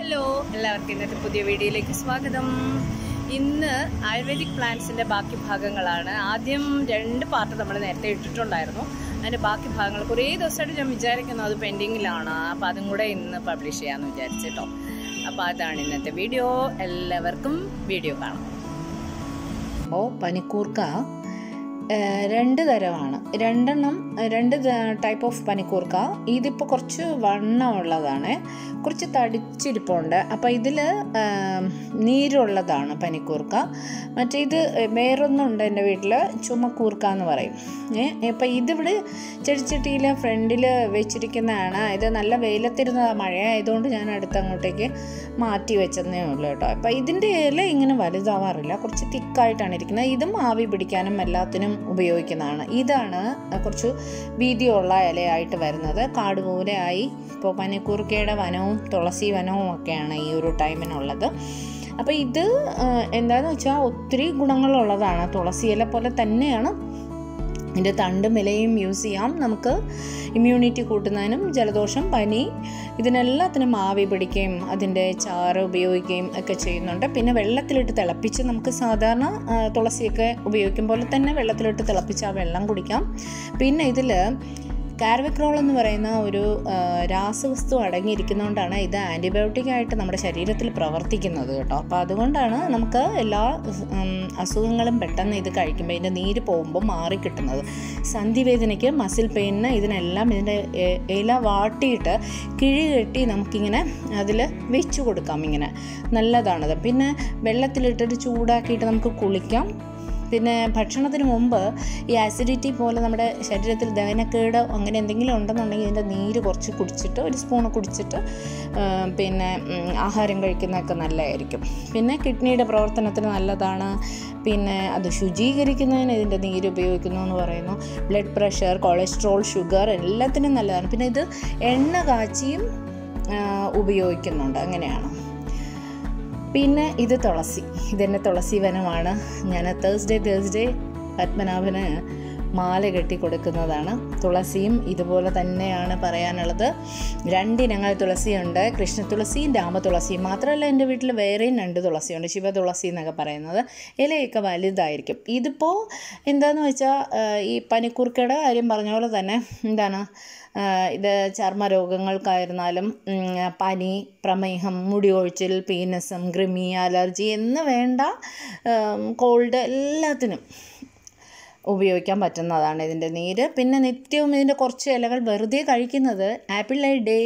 hello എല്ലാവർക്കും ഇന്നത്തെ പുതിയ വീഡിയോയിലേക്ക് സ്വാഗതം ഇന്ന് ആയുർവേദിക് പ്ലാന്റ്സിന്റെ ബാക്കി ഭാഗങ്ങളാണ് ആദ്യം രണ്ട് പാർട്ട് നമ്മൾ നേരത്തെ ഇട്ടിട്ടുണ്ടായിരുന്നു അതിന്റെ ബാക്കി ഭാഗങ്ങൾ കുറേ ദിവസമായിട്ട് ഞാൻ വിചാരിക്കുന്നു അത് പെൻഡിങ്ങിലാണ് അപ്പം അതും കൂടെ ഇന്ന് പബ്ലിഷ് ചെയ്യാമെന്ന് വിചാരിച്ചിട്ടോ അപ്പോൾ അതാണ് ഇന്നത്തെ വീഡിയോ എല്ലാവർക്കും വീഡിയോ കാണാം അപ്പോൾ പനിക്കൂർക്ക ഏഹ്, രണ്ട് തരമാണ് രണ്ടെണ്ണം രണ്ട് ടൈപ്പ് ഓഫ് പനിക്കൂർക്ക ഇതിപ്പോൾ കുറച്ച് വണ്ണമുള്ളതാണ് കുറച്ച് തടിച്ചിരിപ്പുണ്ട് അപ്പോൾ ഇതിൽ നീരുള്ളതാണ് പനിക്കൂർക്ക മറ്റേ ഇത് വേറൊന്നുണ്ട് എൻ്റെ വീട്ടിൽ ചുമക്കൂർക്ക എന്ന് പറയും ഏ അപ്പോൾ ഇതിവിടെ ചെടിച്ചട്ടിയിൽ ഫ്രണ്ടിൽ വെച്ചിരിക്കുന്നതാണ് ഇത് നല്ല വെയിലത്തിരുന്ന മഴയായതുകൊണ്ട് ഞാൻ അടുത്തങ്ങോട്ടേക്ക് മാറ്റി വെച്ചതേ ഉള്ളൂ കേട്ടോ അപ്പോൾ ഇതിൻ്റെ ഇല ഇങ്ങനെ വലുതാവാറില്ല കുറച്ച് തിക്കായിട്ടാണ് ഇരിക്കുന്നത് ഇതും ആവി പിടിക്കാനും എല്ലാത്തിനും ഉപയോഗിക്കുന്നതാണ് ഇതാണ് കുറച്ച് വീതിയുള്ള ഇലയായിട്ട് വരുന്നത് കാട് പോലെ ആയി ഇപ്പോൾ പനിക്കൂർക്കയുടെ വനവും തുളസി വനവും ഒക്കെയാണ് ഈ ഒരു ടൈമിനുള്ളത് അപ്പോൾ ഇത് ആ, എന്താണെന്ന് വെച്ചാൽ ഒത്തിരി ഗുണങ്ങളുള്ളതാണ് തുളസി ഇല പോലെ തന്നെയാണ് ഇതിൻ്റെ തണ്ടും ഇലയും യൂസ് ചെയ്യാം നമുക്ക് ഇമ്മ്യൂണിറ്റി കൂട്ടുന്നതിനും ജലദോഷം പനി ഇതിനെല്ലാത്തിനും ആവി പിടിക്കുകയും അതിൻ്റെ ചാറ് ഉപയോഗിക്കുകയും ഒക്കെ ചെയ്യുന്നുണ്ട് പിന്നെ വെള്ളത്തിലിട്ട് തിളപ്പിച്ച് നമുക്ക് സാധാരണ ആ, തുളസിയൊക്കെ ഉപയോഗിക്കും പോലെ തന്നെ വെള്ളത്തിലിട്ട് തിളപ്പിച്ച് ആ വെള്ളം കുടിക്കാം പിന്നെ ഇതിൽ കാർവിക്രോൾ എന്ന് പറയുന്ന ഒരു ആ, രാസവസ്തു അടങ്ങിയിരിക്കുന്നതുകൊണ്ടാണ് ഇത് ആൻറ്റിബയോട്ടിക് ആയിട്ട് നമ്മുടെ ശരീരത്തിൽ പ്രവർത്തിക്കുന്നത് കേട്ടോ അപ്പോൾ അതുകൊണ്ടാണ് നമുക്ക് എല്ലാ ഉം, അസുഖങ്ങളും പെട്ടെന്ന് ഇത് കഴിക്കുമ്പോൾ ഇതിൻ്റെ നീര് പോകുമ്പോൾ മാറിക്കിട്ടുന്നത് സന്ധിവേദനയ്ക്ക് മസിൽ പെയിനിന് ഇതിനെല്ലാം ഇതിൻ്റെ എ- ഇല വാട്ടിയിട്ട് കിഴി കെട്ടി നമുക്കിങ്ങനെ അതിൽ വെച്ച് കൊടുക്കാം ഇങ്ങനെ നല്ലതാണത് പിന്നെ വെള്ളത്തിലിട്ടിട്ട് ചൂടാക്കിയിട്ട് നമുക്ക് കുളിക്കാം പിന്നെ ഭക്ഷണത്തിന് മുമ്പ് ഈ ആസിഡിറ്റി പോലെ നമ്മുടെ ശരീരത്തിൽ ദഹനക്കേട് അങ്ങനെ എന്തെങ്കിലും ഉണ്ടെന്നുണ്ടെങ്കിൽ ഇതിൻ്റെ നീര് കുറച്ച് കുടിച്ചിട്ട് ഒരു സ്പൂൺ കുടിച്ചിട്ട് ആ, പിന്നെ ഉം, ആഹാരം കഴിക്കുന്നതൊക്കെ നല്ലതായിരിക്കും പിന്നെ കിഡ്നിയുടെ പ്രവർത്തനത്തിന് നല്ലതാണ് പിന്നെ അത് ശുചീകരിക്കുന്നതിന് ഇതിൻ്റെ നീര് ഉപയോഗിക്കുന്നു എന്ന് പറയുന്നു ബ്ലഡ് പ്രഷർ കൊളസ്ട്രോൾ ഷുഗർ എല്ലാത്തിനും നല്ലതാണ് പിന്നെ ഇത് എണ്ണ കാച്ചിയും ആ, ഉപയോഗിക്കുന്നുണ്ട് അങ്ങനെയാണ് പിന്നെ ഇത് തുളസി ഇതെന്നെ തുളസി വനമാണ് ഞാൻ തേഴ്സ്ഡേ തേഴ്സ്ഡേ പത്മനാഭന് മാല കെട്ടി കൊടുക്കുന്നതാണ് തുളസിയും ഇതുപോലെ തന്നെയാണ് പറയാനുള്ളത് രണ്ടിനങ്ങൾ തുളസിയുണ്ട് കൃഷ്ണ തുളസിയും രാമതുളസിയും മാത്രമല്ല എൻ്റെ വീട്ടിൽ വേറെയും രണ്ട് തുളസിയുണ്ട് ശിവ തുളസി എന്നൊക്കെ പറയുന്നത് ഇലയൊക്കെ വലുതായിരിക്കും ഇതിപ്പോൾ എന്താണെന്ന് വെച്ചാൽ ഈ പനിക്കൂർക്കയുടെ കാര്യം പറഞ്ഞ പോലെ തന്നെ എന്താണ് ആ, ഇത് ചർമ്മരോഗങ്ങൾക്കായിരുന്നാലും ഉം, പനി പ്രമേഹം മുടി കൊഴിച്ചിൽ പീനസം കൃമി അലർജി എന്ന് വേണ്ട കോൾഡ് എല്ലാത്തിനും ഉപയോഗിക്കാൻ പറ്റുന്നതാണ് ഇതിൻ്റെ നീര് പിന്നെ നിത്യവും ഇതിൻ്റെ കുറച്ച് ഇലകൾ വെറുതെ കഴിക്കുന്നത് apple a day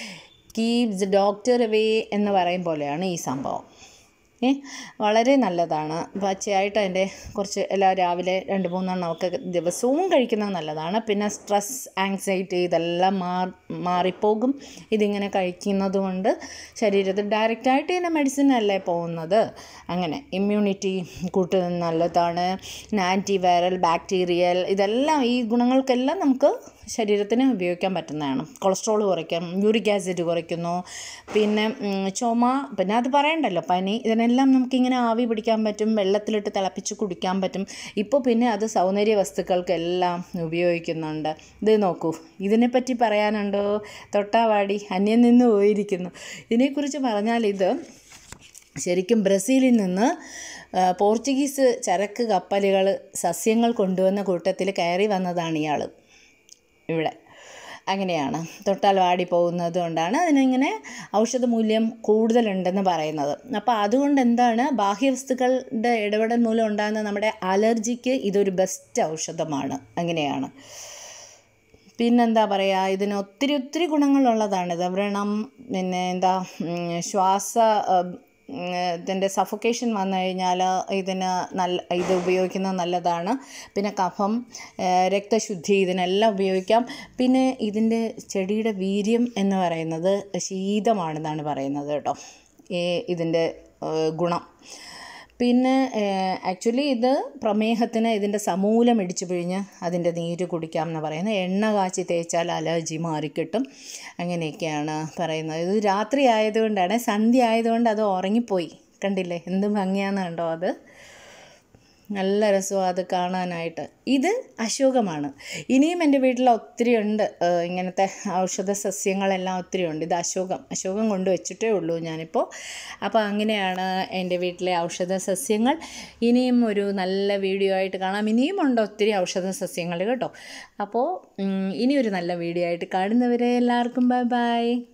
keeps doctor away എന്ന് പറയും പോലെയാണ് ഈ സംഭവം ഏ വളരെ നല്ലതാണ് പച്ചയായിട്ട് അതിൻ്റെ കുറച്ച് എല്ലാ രാവിലെ രണ്ട് മൂന്നെണ്ണമൊക്കെ ദിവസവും കഴിക്കുന്നത് നല്ലതാണ് പിന്നെ സ്ട്രെസ് ആങ്സൈറ്റി ഇതെല്ലാം മാർ മാറിപ്പോകും ഇതിങ്ങനെ കഴിക്കുന്നത് കൊണ്ട് ശരീരത്തിൽ ഡയറക്റ്റായിട്ട് ഇതിൻ്റെ മെഡിസിൻ അല്ലേ പോകുന്നത് അങ്ങനെ ഇമ്മ്യൂണിറ്റി കൂട്ടുന്നത് നല്ലതാണ് ആൻറ്റി വൈറൽ ബാക്ടീരിയൽ ഇതെല്ലാം ഈ ഗുണങ്ങൾക്കെല്ലാം നമുക്ക് ശരീരത്തിന് ഉപയോഗിക്കാൻ പറ്റുന്നതാണ് കൊളസ്ട്രോൾ കുറയ്ക്കും യൂറിക് ആസിഡ് കുറയ്ക്കുന്നു പിന്നെ ഉം, ചുമ പിന്നെ അത് പറയണ്ടല്ലോ പനി ഇതിനെല്ലാം നമുക്കിങ്ങനെ ആവി പിടിക്കാൻ പറ്റും വെള്ളത്തിലിട്ട് തിളപ്പിച്ച് കുടിക്കാൻ പറ്റും ഇപ്പോൾ പിന്നെ അത് സൗന്ദര്യ വസ്തുക്കൾക്കെല്ലാം ഉപയോഗിക്കുന്നുണ്ട് ഇത് നോക്കൂ ഇതിനെപ്പറ്റി പറയാനുണ്ടോ തൊട്ടാവാടി അന്യം നിന്ന് പോയിരിക്കുന്നു ഇതിനെക്കുറിച്ച് പറഞ്ഞാൽ ഇത് ശരിക്കും ബ്രസീലിൽ നിന്ന് ആ, പോർച്ചുഗീസ് ചരക്ക് കപ്പലുകൾ സസ്യങ്ങൾ കൊണ്ടുവന്ന കൂട്ടത്തിൽ കയറി വന്നതാണ് ഇയാൾ ഇവിടെ അങ്ങനെയാണ് തൊട്ടാൽ വാടി പോകുന്നത് കൊണ്ടാണ് അതിനിങ്ങനെ ഔഷധ മൂല്യം കൂടുതലുണ്ടെന്ന് പറയുന്നത് അപ്പോൾ അതുകൊണ്ട് എന്താണ് ബാഹ്യവസ്തുക്കളുടെ ഇടപെടൽ മൂലം ഉണ്ടാകുന്ന നമ്മുടെ അലർജിക്ക് ഇതൊരു ബെസ്റ്റ് ഔഷധമാണ് അങ്ങനെയാണ് പിന്നെന്താ പറയുക ഇതിന് ഒത്തിരി ഒത്തിരി ഗുണങ്ങളുള്ളതാണിത് വ്രണം പിന്നെ എന്താ ഉം, ശ്വാസ ഇതിൻ്റെ സഫോക്കേഷൻ വന്നു കഴിഞ്ഞാൽ ഇതിന് നല്ല ഇത് ഉപയോഗിക്കുന്നത് നല്ലതാണ് പിന്നെ കഫം ആ, രക്തശുദ്ധി ഇതിനെല്ലാം ഉപയോഗിക്കാം പിന്നെ ഇതിൻ്റെ ചെടിയുടെ വീര്യം എന്ന് പറയുന്നത് ശീതമാണെന്നാണ് പറയുന്നത് കേട്ടോ ഈ ഇതിൻ്റെ ആ, ഗുണം പിന്നെ ആക്ച്വലി ഇത് പ്രമേഹത്തിന് ഇതിൻ്റെ സമൂലം ഇടിച്ചു പിഴിഞ്ഞ് അതിൻ്റെ നീര് കുടിക്കാം എന്ന് പറയുന്നത് എണ്ണ കാച്ചി തേച്ചാൽ അലർജി മാറിക്കിട്ടും അങ്ങനെയൊക്കെയാണ് പറയുന്നത് ഇത് രാത്രി ആയതുകൊണ്ടാണ് സന്ധ്യ ആയതുകൊണ്ട് അത് ഉറങ്ങിപ്പോയി കണ്ടില്ലേ എന്ത് ഭംഗിയാന്ന് കണ്ടോ അത് നല്ല രസമാണ് അത് കാണാനായിട്ട് ഇത് അശോകമാണ് ഇനിയും എൻ്റെ വീട്ടിൽ ഒത്തിരി ഉണ്ട് ഏഹ് ഇങ്ങനത്തെ ഔഷധ സസ്യങ്ങളെല്ലാം ഒത്തിരി ഉണ്ട് ഇത് അശോകം അശോകം കൊണ്ട് വെച്ചിട്ടേ ഉള്ളൂ ഞാനിപ്പോൾ അപ്പോൾ അങ്ങനെയാണ് എൻ്റെ വീട്ടിലെ ഔഷധ സസ്യങ്ങൾ ഇനിയും ഒരു നല്ല വീഡിയോ ആയിട്ട് കാണാം ഇനിയും ഉണ്ട് ഒത്തിരി ഔഷധ സസ്യങ്ങൾ കേട്ടോ അപ്പോൾ ഉം, ഇനിയൊരു നല്ല വീഡിയോ ആയിട്ട് കാണുന്നവരെ എല്ലാവർക്കും ബൈ ബൈ